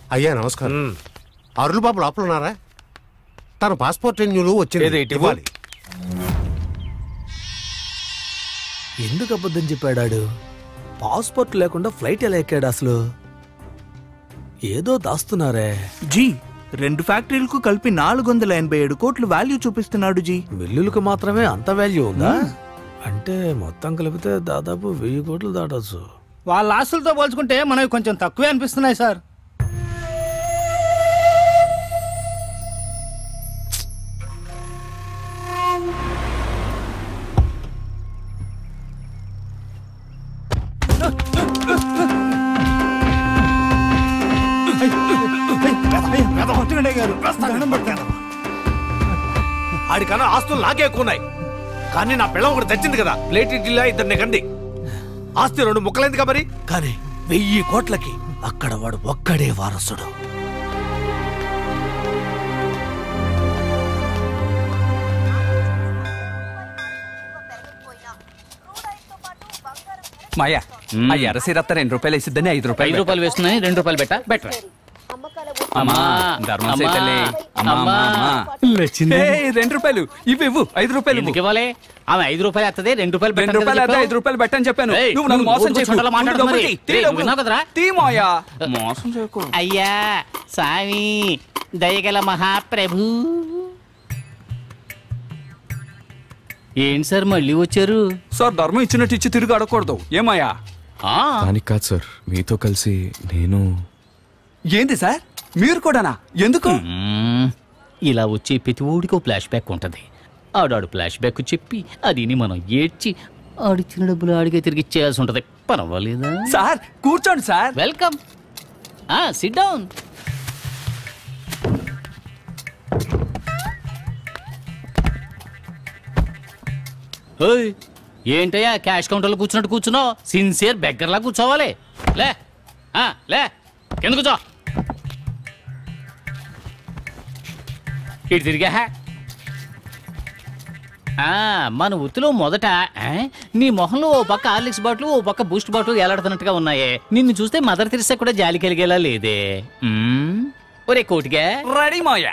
అయ్యా నమస్కారం అరులు బాబు లోపల ఉన్నారా తన పాస్పోర్ట్ రెన్యూలు ఏది వచ్చింది ఇటు ఇవ్వాలి ఎందుకు అబద్ధం చెప్పాడాడు పాస్పోర్ట్ లేకుండా ఫ్లైట్ ఎలా ఎక్కాడు అసలు ఏదో దాస్తున్నారే జీ రెండు ఫ్యాక్టరీలకు కలిపి నాలుగు వందల ఎనభై ఏడు కోట్లు వాల్యూ చూపిస్తున్నాడు జీ మిల్లులకు మాత్రమే అంత వాల్యూ ఉందా అంటే మొత్తం కలిపితే దాదాపు వెయ్యి కోట్లు దాటొచ్చు వాళ్ళ ఆస్తులతో పోల్చుకుంటే మనవి కొంచెం తక్కువే అనిపిస్తున్నాయి సార్ ఆడికన్నా ఆస్తులు నాకే ఎక్కువ ఉన్నాయి కానీ నా పిల్లం ఒకటి తెచ్చింది కదా ప్లేట్ ఇడ్లీలా ఇద్దరిని కంది ఆస్తి రెండు ముక్కలైంది మరి కానీ వెయ్యి కోట్లకి అక్కడ వాడు ఒక్కడే వారసుడు మాయా ఆ ఎర్రసీరత్త రెండు రూపాయలు వేసిద్దని ఐదు రూపాయలు ఐదు రూపాయలు వేస్తున్నాయి రెండు రూపాయలు పెట్టా బెటర్ అమ్మా ధర్మం చేతలే అమ్మా అమ్మా అమ్మా ఏయ్, రెండు రూపాయలు ఇవి ఇవ్వు ఐదు రూపాయలు ఇవ్వు. ఎందుకు ఇవ్వాలి ఆమె ఐదు రూపాయలు ఎత్తది రెండు రూపాయలు రెండు పెట్టను రూపాయలు కదా అదే చెప్పావు? ఐదు రూపాయలు పెట్టని చెప్పాను ఏయ్, నువ్వు నన్ను నువ్వు మోసం ఊరుకో చేయకు చుండలా ముందు మాట్లాడుతూ డబ్బులు మరి. తీ, తీ ఏయ్, డబ్బులు. విన్నావు కదరా? తీ మాయా మోసం చేయకు అయ్యా స్వామి దయగల మహాప్రభు ఏంటి సార్ మళ్ళీ వచ్చారు సార్ ధర్మం ఇచ్చినట్టు ఇచ్చి తిరిగి అడగకూడదు ఏమాయా ఆ దానికి కాదు సార్ మీతో కలిసి నేను ఏంది సార్ మీరు కూడానా ఎందుకు మ్మ్. ఇలా వచ్చే ప్రతి ఊడికి ఓ ఫ్లాష్ బ్యాక్ ఉంటుంది ఆడాడు ఫ్లాష్ బ్యాక్ చెప్పి అది విని మనం ఏడ్చి ఆడిచ్చిన డబ్బులు ఆడికే తిరిగి ఇచ్చేయాల్సి ఉంటుంది పర్వాలేదా సార్ కూర్చోండి సార్ వెల్కమ్ ఆ సిట్ డౌన్ ఓయ్ ఏంటయ్యా క్యాష్ కౌంటర్లో కూర్చున్నట్టు కూర్చున్నావు సిన్సియర్ బెగ్గర్లా కూర్చోవాలి లే ఆ, లే కింద కూర్చో ఇటు తిరిగా ఆ, మన వృత్తిలో మొదట ఆ, నీ మొహంలో ఓ పక్క హార్లిక్స్ బాటిల్ ఓ పక్క బూస్ట్ బాటిల్ ఏలాడుతున్నట్టుగా ఉన్నాయే నిన్ను చూస్తే మదర్ తెరిసా కూడా జాలి కలిగేలా లేదే మ్మ్. ఒరే కోటిగా రెడీ మాయా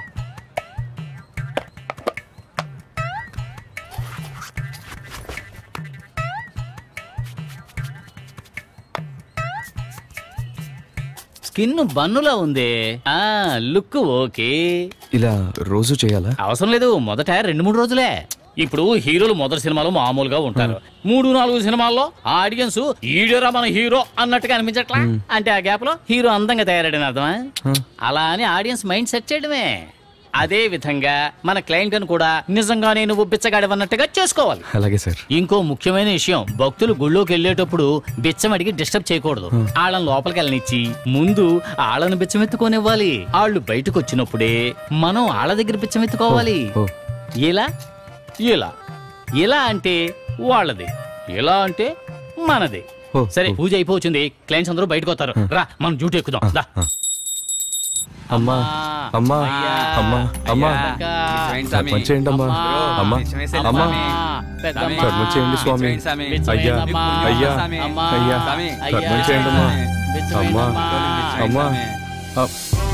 స్కిన్ బన్నులా ఉంది ఆ లుక్ ఓకే ఇలా రోజు చేయాలా అవసరం లేదు మొదట రెండు మూడు రోజులే ఇప్పుడు హీరోలు మొదటి సినిమాలో మామూలుగా ఉంటారు మూడు నాలుగు సినిమాల్లో ఆడియన్స్ ఈడోరా మన హీరో అన్నట్టుగా అనిపించట్లా అంటే ఆ గ్యాప్ లో హీరో అందంగా తయారడని అర్థమా అలా అని ఆడియన్స్ మైండ్ సెట్ చేయడమే అదే విధంగా మన క్లయింట్ ను కూడా నిజంగానే నువ్వు బిచ్చగాడవన్నట్టుగా చేసుకోవాలి అలాగే సార్ ఇంకో ముఖ్యమైన విషయం భక్తులు గుళ్ళోకి వెళ్ళేటప్పుడు బిచ్చం అడిగి డిస్టర్బ్ చేయకూడదు వాళ్ళని లోపలికి వెళ్ళనిచ్చి ముందు వాళ్ళని బిచ్చం ఎత్తుకోనివ్వాలి వాళ్ళు బయటకు వచ్చినప్పుడే మనం వాళ్ళ దగ్గర బిచ్చం ఎత్తుకోవాలి ఓ ఇలా ఇలా ఇలా అంటే వాళ్ళది ఇలా అంటే మనది ఓ, సరే ఓ. పూజ అయిపోతుంది క్లయింట్స్ అందరూ బయటకు వస్తారు రా మనం డ్యూటీ ఎక్కుదాం దా. అమ్మా అమ్మా అయ్యా. అమ్మా అమ్మా అక్క. ధర్మం చేయండి అమ్మా అమ్మా అమ్మా పెద్దమ్మ. ధర్మం చేయండి స్వామి అయ్యా అయ్యా అమ్మా. అయ్యా అయ్యా. ధర్మం చేయండి అమ్మా బిచ్చమేనమ్మా. అమ్మా అమ్మా అ-